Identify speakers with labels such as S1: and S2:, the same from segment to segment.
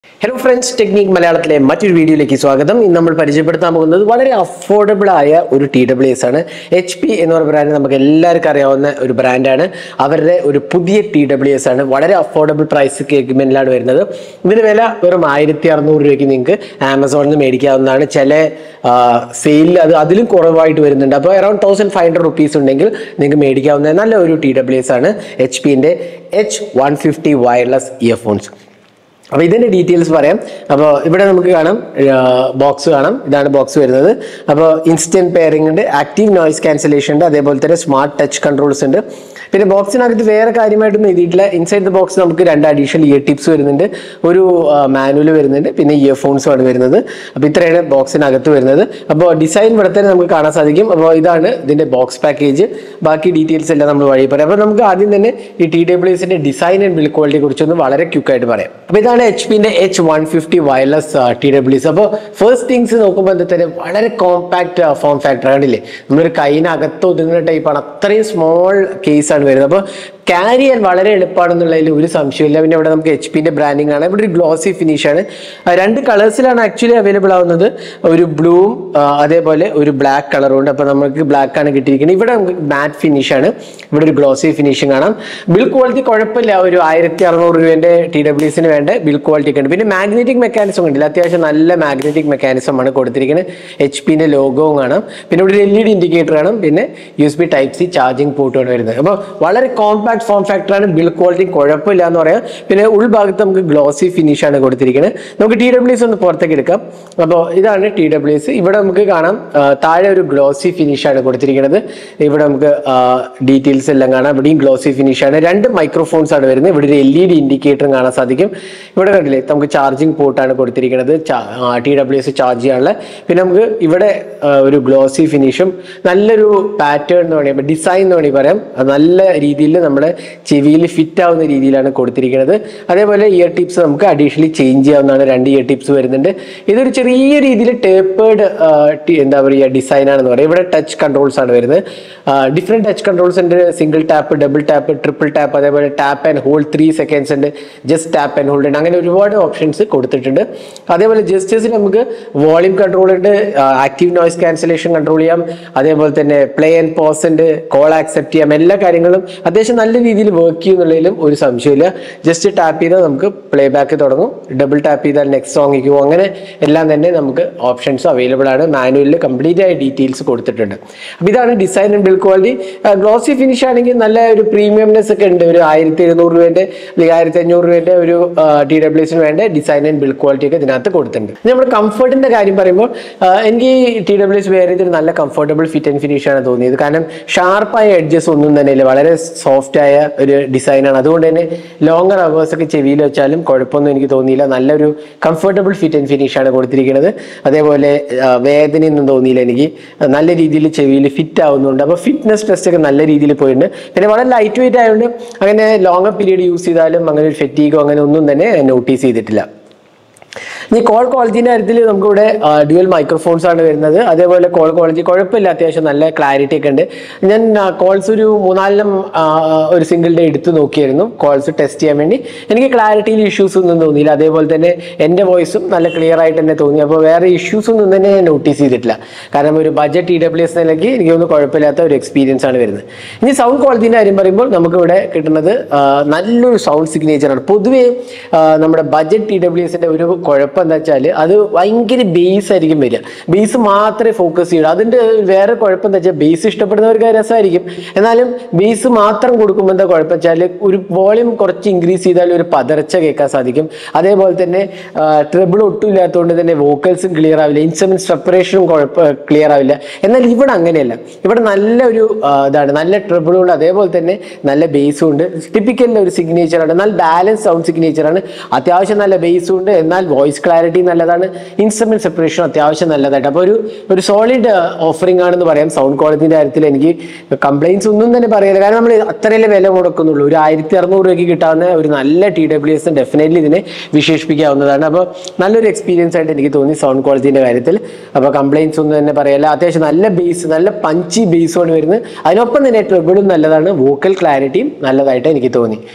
S1: hello friends technique മലയാളത്തിലെ മറ്റൊരു വീഡിയോയിലേക്ക് സ്വാഗതം ഇന്ന് നമ്മൾ പരിചയപ്പെടുത്താൻ പോകുന്നത് വളരെ അഫോർഡബിൾ ആയ ഒരു ടി ഡബ്ല്യു എസ് ആണ് എച്ച് പി എന്ന് പറയുന്ന ബ്രാൻഡ് നമുക്ക് എല്ലാവർക്കും അറിയാവുന്ന ഒരു ബ്രാൻഡാണ് അവരുടെ ഒരു പുതിയ ടി ഡബ്ല്യു എസ് ആണ് വളരെ അഫോർഡബിൾ പ്രൈസ് കേഗ്മെന്റിലാണ് വരുന്നത് ഇതിന് വില വെറും ആയിരത്തി അറുന്നൂറ് രൂപയ്ക്ക് നിങ്ങൾക്ക് ആമസോണിൽ നിന്ന് മേടിക്കാവുന്നതാണ് ചില സെയിലിൽ അത് അതിലും കുറവായിട്ട് വരുന്നുണ്ട് അപ്പോൾ around thousand five hundred rupees ഉണ്ടെങ്കിൽ നിങ്ങൾക്ക് മേടിക്കാവുന്ന നല്ല ഒരു ടി ഡബ്ല്യു എസ് ആണ് എച്ച് പിന്റെ H one fifty wireless earphones അപ്പോൾ ഇതിന്റെ ഡീറ്റെയിൽസ് പറയാം അപ്പോൾ ഇവിടെ നമുക്ക് കാണാം ബോക്സ് കാണാം ഇതാണ് ബോക്സ് വരുന്നത് അപ്പോൾ ഇൻസ്റ്റന്റ് പെയറിംഗ് ഉണ്ട് ആക്റ്റീവ് നോയിസ് ക്യാൻസലേഷൻ ഉണ്ട് അതേപോലെ തന്നെ സ്മാർട്ട് ടച്ച് കൺട്രോൾസ് ഉണ്ട് പിന്നെ ബോക്സിനകത്ത് വേറെ കാര്യമായിട്ടൊന്നും എഴുതിയിട്ടില്ല ഇൻസൈഡ് ദ ബോക്സ് നമുക്ക് രണ്ട് അഡീഷണൽ ഇയർ ടിപ്സ് വരുന്നുണ്ട് ഒരു മാനുവൽ വരുന്നുണ്ട് പിന്നെ ഇയർഫോൺസും ആണ് വരുന്നത് അപ്പോൾ ഇത്രയാണ് ബോക്സിനകത്ത് വരുന്നത് അപ്പോൾ ഡിസൈൻ ഇവിടെ തന്നെ നമുക്ക് കാണാൻ സാധിക്കും അപ്പോൾ ഇതാണ് ഇതിന്റെ ബോക്സ് പാക്കേജ് ബാക്കി ഡീറ്റെയിൽസ് എല്ലാം നമ്മൾ വഴി പറയാം അപ്പോൾ നമുക്ക് ആദ്യം തന്നെ ഈ ടി ഡബ്ല്യു എസിന്റെ ഡിസൈൻ ആൻഡ് ബിൽഡ് ക്വാളിറ്റിയെ കുറിച്ചൊന്ന് വളരെ ക്യുക്കായിട്ട് പറയാം അപ്പോൾ ഇതാണ് എച്ച് പിന്റെ H one fifty wireless T W S അപ്പോൾ ഫസ്റ്റ് തിങ്സ് നോക്കുമ്പോൾ എന്താ തന്നെ വളരെ കോമ്പാക്ട് ഫോം ഫാക്ടർ കണ്ടില്ലേ നമ്മളൊരു കൈനകത്ത് ഒതുങ്ങുന്ന ടൈപ്പാണ് അത്രയും സ്മോൾ കേസാണ് വരുന്നത് അപ്പോൾ ക്യാരി ചെയ്യാൻ വളരെ എളുപ്പമാണെന്നുള്ളതിൽ ഒരു സംശയമില്ല പിന്നെ ഇവിടെ നമുക്ക് എച്ച് പിന്റെ ബ്രാൻഡിംഗ് ആണ് ഇവിടെ ഒരു ഗ്ലോസി ഫിനിഷ് ആണ് ആ, രണ്ട് കളേഴ്സിലാണ് ആക്ച്വലി അവൈലബിൾ ആവുന്നത് ഒരു ബ്ലൂവും അതേപോലെ ഒരു ബ്ലാക്ക് കളറും ഉണ്ട് അപ്പോൾ നമുക്ക് ബ്ലാക്ക് ആണ് കിട്ടിയിരിക്കുന്നത് ഇവിടെ നമുക്ക് മാറ്റ് ഫിനിഷ് ആണ് ഇവിടെ ഒരു ഗ്ലോസി ഫിനിഷിംഗ് കാണാം ബിൽ ക്വാളിറ്റി കുഴപ്പമില്ല ഒരു ആയിരത്തി അറുന്നൂറ് രൂപേന്റെ ടി ഡബ്ല്യൂസിന് വേണ്ട ബിൽ ക്വാളിറ്റി ഒക്കെ ഉണ്ട് പിന്നെ മാഗ്നറ്റിക് മെക്കാനിസം ഉണ്ടല്ല അത്യാവശ്യം നല്ല മാഗ്നറ്റിക് മെക്കാനിസം ആണ് കൊടുത്തിരിക്കുന്നത് എച്ച് പിന്റെ ലോഗോവും കാണാം പിന്നെ ഇവിടെ ഒരു എൽ ഇ ഡി ഇൻഡിക്കേറ്റർ കാണാം പിന്നെ U S B type C charging പോർട്ടാണ് വരുന്നത് അപ്പോൾ വളരെ കോമ്പാക്ട് ഫോം ഫാക്ടറാണ് ബിൽ ക്വാളിറ്റി കുഴപ്പമില്ല എന്ന് പറയാം പിന്നെ ഉൾഭാഗത്ത് നമുക്ക് ഗ്ലോസി ഫിനിഷ് ആണ് കൊടുത്തിരിക്കുന്നത് നമുക്ക് ടി ഡബ്ല്യൂസ് ഒന്ന് പുറത്തേക്ക് എടുക്കാം അപ്പോൾ ഇതാണ് ടി ഡബ്ല്യൂസ് ഇവിടെ നമുക്ക് കാണാം ആ, താഴെ ഒരു ഗ്ലോസി ഫിനിഷ് ആണ് കൊടുത്തിരിക്കുന്നത് ഇവിടെ നമുക്ക് ഡീറ്റെയിൽസ് എല്ലാം കാണാം ഇവിടെയും ഗ്ലോസി ഫിനിഷ് ആണ് രണ്ട് മൈക്രോഫോൺസ് ആണ് വരുന്നത് ഇവിടെ ഒരു എൽ ഇ ഡി ഇൻഡിക്കേറ്ററും കാണാൻ സാധിക്കും ഇവിടെ കണ്ടില്ലേ നമുക്ക് ചാർജിങ് പോർട്ടാണ് കൊടുത്തിരിക്കുന്നത് ടി ഡബ്ല്യു എസ് ചാർജ് ചെയ്യാനുള്ള പിന്നെ നമുക്ക് ഇവിടെ ആ, ഒരു ഗ്ലോസി ഫിനിഷും നല്ലൊരു പാറ്റേൺ എന്ന് പറയുമ്പോൾ ഡിസൈൻ എന്ന് വേണമെങ്കിൽ പറയാം അത് നല്ല രീതിയിൽ നമ്മുടെ ചെവിയിൽ ഫിറ്റ് ആവുന്ന രീതിയിലാണ് കൊടുത്തിരിക്കുന്നത് അതേപോലെ ഇയർ ടിപ്സ് നമുക്ക് അഡീഷണലി ചേഞ്ച് ചെയ്യാവുന്നതാണ് രണ്ട് ഇയർ ടിപ്സ് വരുന്നുണ്ട് ഇതൊരു ചെറിയ രീതിയിൽ ടേപ്പേർഡ് എന്താ പറയുക ഡിസൈൻ ആണെന്ന് പറയാം ഇവിടെ ടച്ച് കൺട്രോൾസ് ആണ് വരുന്നത് ഡിഫറെൻറ്റ് ടച്ച് കൺട്രോൾസ് ഉണ്ട് single tap double tap triple tap അതേപോലെ tap and hold three seconds ഉണ്ട് ജസ്റ്റ് ടാപ്പ് ആൻഡ് ഹോൾഡ് ഉണ്ട് അങ്ങനെ ഒരുപാട് ഓപ്ഷൻസ് കൊടുത്തിട്ടുണ്ട് അതേപോലെ ജസ്റ്റേഴ്സിൽ നമുക്ക് വോളിയം കൺട്രോൾ ഉണ്ട് ആക്റ്റീവ് നോയ്സ് ക്യാൻസലേഷൻ കൺട്രോൾ ചെയ്യാം അതേപോലെ തന്നെ പ്ലേ ആൻഡ് പോസ് ഉണ്ട് കോൾ ആക്സെപ്റ്റ് ചെയ്യാം എല്ലാ കാര്യങ്ങളും അത്യാവശ്യം നല്ല രീതിയിൽ വർക്ക് ചെയ്യുന്നുള്ളതിലും ഒരു സംശയമില്ല ജസ്റ്റ് ടാപ്പ് ചെയ്താൽ നമുക്ക് പ്ലേ ബാക്ക് തുടങ്ങും ഡബിൾ ടാപ്പ് ചെയ്താൽ നെക്സ്റ്റ് സോങ്ങിക്ക് പോകും അങ്ങനെ എല്ലാം തന്നെ നമുക്ക് ഓപ്ഷൻസ് അവൈലബിൾ ആണ് മാനുവലിൽ കംപ്ലീറ്റ് ആയ ഡീറ്റെയിൽസ് കൊടുത്തിട്ടുണ്ട് അപ്പോൾ ഇതാണ് design and build quality glossy finish ആണെങ്കിൽ നല്ല ഒരു പ്രീമിയംനെസ് ഒക്കെ ഉണ്ട് ഒരു ആയിരത്തി എഴുന്നൂറ് രൂപേന്റെ അല്ലെങ്കിൽ ആയിരത്തി അഞ്ഞൂറ് രൂപേന്റെ ഒരു ടി ഡബ്ല്യൂസിന് വേണ്ട ഡിസൈൻ ആൻഡ് ബിൽഡ് ക്വാളിറ്റി ഒക്കെ ഇതിനകത്ത് കൊടുത്തിട്ടുണ്ട് ഇനി നമ്മൾ കംഫർട്ടിന്റെ കാര്യം പറയുമ്പോൾ ആ, എനിക്ക് ടി ഡബ്ല്യൂസ് വേറെ ഇതിൽ നല്ല കംഫർട്ടബിൾ ഫിറ്റ് ആൻഡ് ഫിനിഷ് ആണ് തോന്നിയത് കാരണം ഷാർപ്പായ എഡ്ജസ് ഒന്നും തന്നെ ഇല്ല വളരെ സോഫ്റ്റ് ആയ ഒരു ഡിസൈനാണ് അതുകൊണ്ട് തന്നെ ലോങ്ങർ അവേഴ്സ് ഒക്കെ ചെവിയിൽ വെച്ചാലും കുഴപ്പമൊന്നും എനിക്ക് തോന്നിയില്ല നല്ലൊരു കംഫർട്ടബിൾ ഫിറ്റ് ആൻഡ് ഫിനിഷ് ആണ് കൊടുത്തിരിക്കുന്നത് അതേപോലെ ആ, വേദനയൊന്നും തോന്നിയില്ല എനിക്ക് നല്ല രീതിയിൽ ചെവിയിൽ ഫിറ്റ് ആവുന്നുണ്ട് അപ്പോൾ ഫിറ്റ്നസ് ടെസ്റ്റ് ഒക്കെ നല്ല രീതിയിൽ പോയിട്ടുണ്ട് പിന്നെ വളരെ ലൈറ്റ് വെയിറ്റ് ആയതുകൊണ്ട് അങ്ങനെ ലോങ്ങർ പീരീഡ് യൂസ് ചെയ്താലും അങ്ങനെ ഒരു ഫെറ്റീഗോ അങ്ങനെ ഒന്നും തന്നെ നോട്ടീസ് ചെയ്തിട്ടില്ല ഇനി കോൾ ക്വാളിറ്റിന്റെ കാര്യത്തിൽ നമുക്കിവിടെ ഡ്യുവൽ മൈക്രോഫോൺസ് ആണ് വരുന്നത് അതേപോലെ കോൾ ക്വാളിറ്റി കുഴപ്പമില്ല അത്യാവശ്യം നല്ല ക്ലാരിറ്റി ഒക്കെ ഉണ്ട് ഞാൻ കോൾസ് ഒരു മൂന്നാലിനും ആ, ഒരു സിംഗിൾ ഡേ എടുത്ത് നോക്കിയായിരുന്നു കോൾസ് ടെസ്റ്റ് ചെയ്യാൻ വേണ്ടി എനിക്ക് ക്ലാരിറ്റിയിൽ ഇഷ്യൂസ് ഒന്നും തോന്നിയില്ല അതേപോലെ തന്നെ എൻ്റെ വോയിസും നല്ല ക്ലിയർ ആയിട്ട് തന്നെ തോന്നി അപ്പോൾ വേറെ ഇഷ്യൂസ് ഒന്നും തന്നെ ഞാൻ നോട്ടീസ് ചെയ്തിട്ടില്ല കാരണം ഒരു ബഡ്ജറ്റ് ടി ഡബ്ല്യു എസ് നിലയ്ക്ക് എനിക്കൊന്നും കുഴപ്പമില്ലാത്ത ഒരു എക്സ്പീരിയൻസ് ആണ് വരുന്നത് ഇനി സൗണ്ട് ക്വാളിറ്റിന്റെ കാര്യം പറയുമ്പോൾ നമുക്കിവിടെ കിട്ടുന്നത് ആ, നല്ലൊരു സൗണ്ട് സിഗ്നേച്ചറാണ് പൊതുവേ ആ, നമ്മുടെ ബഡ്ജറ്റ് ടി ഡബ്ല്യു എസിന്റെ ഒരു കുഴപ്പം എന്താ വെച്ചാൽ അത് ഭയങ്കര ബേസ് ആയിരിക്കും വരിക ബേസ് മാത്രമേ ഫോക്കസ് ചെയ്യുള്ളൂ അതിന്റെ വേറെ കുഴപ്പം എന്താ വെച്ചാൽ ബേസ് ഇഷ്ടപ്പെടുന്നവർക്ക് അത് രസമായിരിക്കും എന്നാലും ബേസ് മാത്രം കൊടുക്കുമ്പോൾ എന്താ കുഴപ്പം വെച്ചാൽ ഒരു വോളിയം കുറച്ച് ഇൻക്രീസ് ചെയ്താൽ ഒരു പതർച്ച കേൾക്കാൻ സാധിക്കും അതേപോലെ തന്നെ ട്രിബിൾ ഒട്ടും ഇല്ലാത്തതുകൊണ്ട് തന്നെ വോക്കൽസും ക്ലിയർ ആവില്ല ഇൻസ്ട്രുമെന്റ് സെപ്പറേഷനും കുഴപ്പം ക്ലിയർ ആവില്ല എന്നാൽ ഇവിടെ അങ്ങനെയല്ല ഇവിടെ നല്ലൊരു ആ, ഇതാണ് നല്ല ട്രിബിളും ഉണ്ട് അതേപോലെ തന്നെ നല്ല ബേസും ഉണ്ട് ടിപ്പിക്കലിന്റെ ഒരു സിഗ്നേച്ചറാണ് നല്ല ബാലൻസ് സൗണ്ട് സിഗ്നേച്ചറാണ് അത്യാവശ്യം നല്ല ബേസും ഉണ്ട് എന്നാൽ വോയിസ് ക്ലാരിറ്റി നല്ലതാണ് ഇൻസ്ട്രുമെന്റ് സെപ്പറേഷൻ അത്യാവശ്യം നല്ലതായിട്ട് അപ്പോൾ ഒരു ഒരു സോളിഡ് ഓഫറിംഗ് ആണെന്ന് പറയാം സൗണ്ട് ക്വാളിറ്റിന്റെ കാര്യത്തിൽ എനിക്ക് കംപ്ലൈൻസ് ഒന്നും തന്നെ പറയില്ല കാരണം നമ്മൾ അത്രയല്ലേ വില മുടക്കുന്നുള്ളൂ ഒരു ആയിരത്തി അറുന്നൂറ് രൂപയ്ക്ക് കിട്ടാവുന്ന ഒരു നല്ല ടി ഡബ്ല്യു എസ് ഡെഫിനറ്റ്ലി ഇതിനെ വിശേഷിപ്പിക്കാവുന്നതാണ് അപ്പോൾ നല്ലൊരു എക്സ്പീരിയൻസ് ആയിട്ട് എനിക്ക് തോന്നി സൗണ്ട് ക്വാളിറ്റിന്റെ കാര്യത്തിൽ അപ്പോൾ കംപ്ലൈൻസ് ഒന്നും തന്നെ പറയല്ല അത്യാവശ്യം നല്ല ബേസ് നല്ല പഞ്ചി ബേസുമാണ് വരുന്നത് അതിനൊപ്പം തന്നെ ട്രിബിളും നല്ലതാണ് വോക്കൽ ക്ലാരിറ്റിയും നല്ലതായിട്ട് എനിക്ക് തോന്നി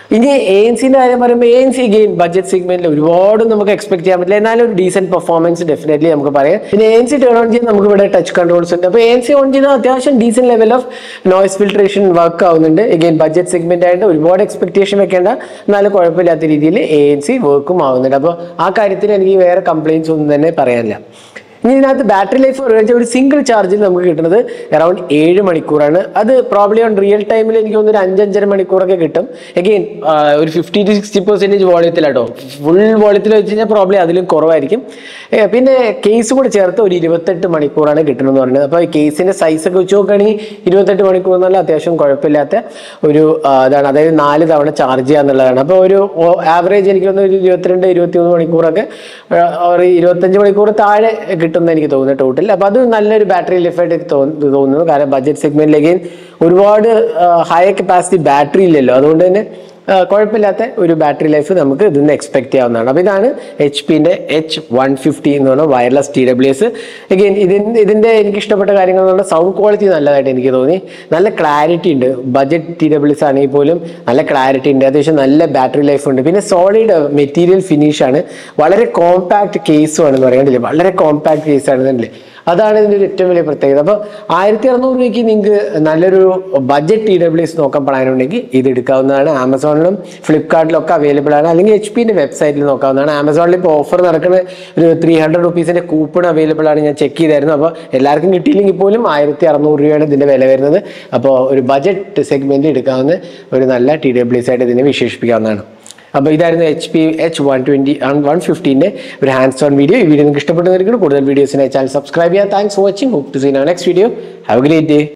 S1: ഇനി എ എൻ സിന്റെ കാര്യം പറയുമ്പോൾ A N C again budget സെഗ്മെന്റിൽ ഒരുപാട് നമുക്ക് എക്സ്പെക്ട് ചെയ്യാൻ പറ്റില്ല എന്നാലും ഒരു ഡീസെന്റ് പെർഫോമൻസ് ഡെഫിനറ്റ്ലി നമുക്ക് പറയാം പിന്നെ A N C turn on ചെയ്ത് നമുക്ക് ഇവിടെ ടച്ച് കൺട്രോൾസ് ഉണ്ട് അപ്പോൾ എ എൻ സി ഓൺ ചെയ്താൽ അത്യാവശ്യം decent level of noise filtration work ആവുന്നുണ്ട് എഗെയിൻ ബഡ്ജറ്റ് സെഗ്മെന്റ് ആയിട്ട് ഒരുപാട് എക്സ്പെക്ടേഷൻ വെക്കേണ്ട എന്നാലും കുഴപ്പമില്ലാത്ത രീതിയിൽ എ എൻ സി വർക്കും ആവുന്നുണ്ട് അപ്പോൾ ആ കാര്യത്തിൽ എനിക്ക് വേറെ കംപ്ലയിൻസ് ഒന്നും തന്നെ പറയാനില്ല ഇനി ഇതിനകത്ത് ബാറ്ററി ലൈഫ് പറയുക ഒരു സിംഗിൾ ചാർജിൽ നമുക്ക് കിട്ടുന്നത് അറൌണ്ട് ഏഴ് മണിക്കൂറാണ് അത് പ്രോബ്ലി ഓൺ റിയൽ ടൈമിൽ എനിക്ക് തോന്നുന്നു ഒരു അഞ്ചഞ്ചര മണിക്കൂറൊക്കെ കിട്ടും എഗെയിൻ ഒരു ഫിഫ്റ്റി ടു സിക്സ്റ്റി പെർസെൻറ്റേജ് വോളിയത്തിലാട്ടോ ഫുൾ വോളിയത്തിൽ വെച്ച് കഴിഞ്ഞാൽ പ്രോബ്ലി അതിലും കുറവായിരിക്കും ഏ, പിന്നെ കേസ് കൂടെ ചേർത്ത് ഒരു ഇരുപത്തെട്ട് മണിക്കൂറാണ് കിട്ടണമെന്ന് പറയുന്നത് അപ്പോൾ കേസിന്റെ സൈസ് ഒക്കെ വെച്ച് നോക്കുകയാണെങ്കിൽ ഇരുപത്തെട്ട് മണിക്കൂർ എന്നുള്ള അത്യാവശ്യം കുഴപ്പമില്ലാത്ത ഒരു ആ, ഇതാണ് അതായത് നാല് തവണ ചാർജ് ചെയ്യുക എന്നുള്ളതാണ് അപ്പോൾ ഒരു ആവറേജ് എനിക്ക് തോന്നുന്നു ഒരു ഇരുപത്തിരണ്ട് ഇരുപത്തിമൂന്ന് മണിക്കൂറൊക്കെ ആ, ഒരു ഇരുപത്തഞ്ച് മണിക്കൂർ താഴെ കിട്ടുമെന്ന് എനിക്ക് തോന്നുന്നു ടോട്ടൽ അപ്പോൾ അത് നല്ലൊരു ബാറ്ററി ലൈഫ് ആയിട്ട് തോന്നു- തോന്നുന്നു കാരണം ബഡ്ജറ്റ് സെഗ്മെന്റിലേക്ക് ഒരുപാട് ഹൈ കപ്പാസിറ്റി ബാറ്ററി ഇല്ലല്ലോ അതുകൊണ്ട് തന്നെ ആ, കുഴപ്പമില്ലാത്ത ഒരു ബാറ്ററി ലൈഫ് നമുക്ക് ഇതിന്ന് എക്സ്പെക്ട് ചെയ്യാവുന്നതാണ് അപ്പോൾ ഇതാണ് എച്ച് പിന്റെ എച്ച് വൺ ഫിഫ്റ്റി എന്ന് പറഞ്ഞ wireless T W S again ഇതിൻ്റെ ഇതിൻ്റെ എനിക്ക് ഇഷ്ടപ്പെട്ട കാര്യങ്ങൾ എന്ന് പറഞ്ഞാൽ സൗണ്ട് ക്വാളിറ്റി നല്ലതായിട്ട് എനിക്ക് തോന്നി നല്ല ക്ലാരിറ്റി ഉണ്ട് ബഡ്ജറ്റ് ടി ഡബ്ല്യു എസ് ആണെങ്കിൽ പോലും നല്ല ക്ലാരിറ്റി ഉണ്ട് അത്യാവശ്യം നല്ല ബാറ്ററി ലൈഫ് ഉണ്ട് പിന്നെ സോളിഡ് മെറ്റീരിയൽ ഫിനിഷ് ആണ് വളരെ കോമ്പാക്ട് കേസും ആണെന്ന് പറയാണ്ടില്ലേ വളരെ കോമ്പാക്ട് കേസ് ആണെന്നല്ലേ അതാണ് ഇതിൻ്റെ ഒരു ഏറ്റവും വലിയ പ്രത്യേകത അപ്പോൾ ആയിരത്തി അറുന്നൂറ് രൂപയ്ക്ക് നിങ്ങൾക്ക് നല്ലൊരു ബഡ്ജറ്റ് ടി ഡബ്ല്യു എസ് നോക്കാൻ പ്ലാനുണ്ടെങ്കിൽ ഇത് എടുക്കാവുന്നതാണ് ആമസോണിലും ഫ്ലിപ്കാർട്ടിലും ഒക്കെ അവൈലബിൾ ആണ് അല്ലെങ്കിൽ എച്ച് പിന്റെ വെബ്സൈറ്റിൽ നോക്കാവുന്നതാണ് ആമസോണിൽ ഇപ്പോൾ ഓഫർ നടക്കുന്ന ഒരു ത്രീ ഹൺഡ്രഡ് റുപ്പീസിന്റെ കൂപ്പൺ അവൈലബിൾ ആണ് ഞാൻ ചെക്ക് ചെയ്തായിരുന്നു അപ്പോൾ എല്ലാവർക്കും കിട്ടിയില്ലെങ്കിൽ പോലും ആയിരത്തി അറുന്നൂറ് രൂപയാണ് ഇതിന്റെ വില വരുന്നത് അപ്പോൾ ഒരു ബഡ്ജറ്റ് സെഗ്മെന്റ് എടുക്കാവുന്ന ഒരു നല്ല ടി ഡബ്ല്യു എസ് ആയിട്ട് ഇതിനെ വിശേഷിപ്പിക്കാവുന്നതാണ് അപ്പോൾ ഇതായിരുന്നു H P H one twenty one ഫിഫ്റ്റീൻ്റെ ഒരു ഹാൻഡ്സ് ഓൺ വീഡിയോ ഈ വീഡിയോ നിങ്ങൾക്ക് ഇഷ്ടപ്പെട്ടതായിരിക്കും കൂടുതൽ വീഡിയോസിനായി ചാനൽ സബ്സ്ക്രൈബ് ചെയ്യാം thanks for watching hope to see in next video have great day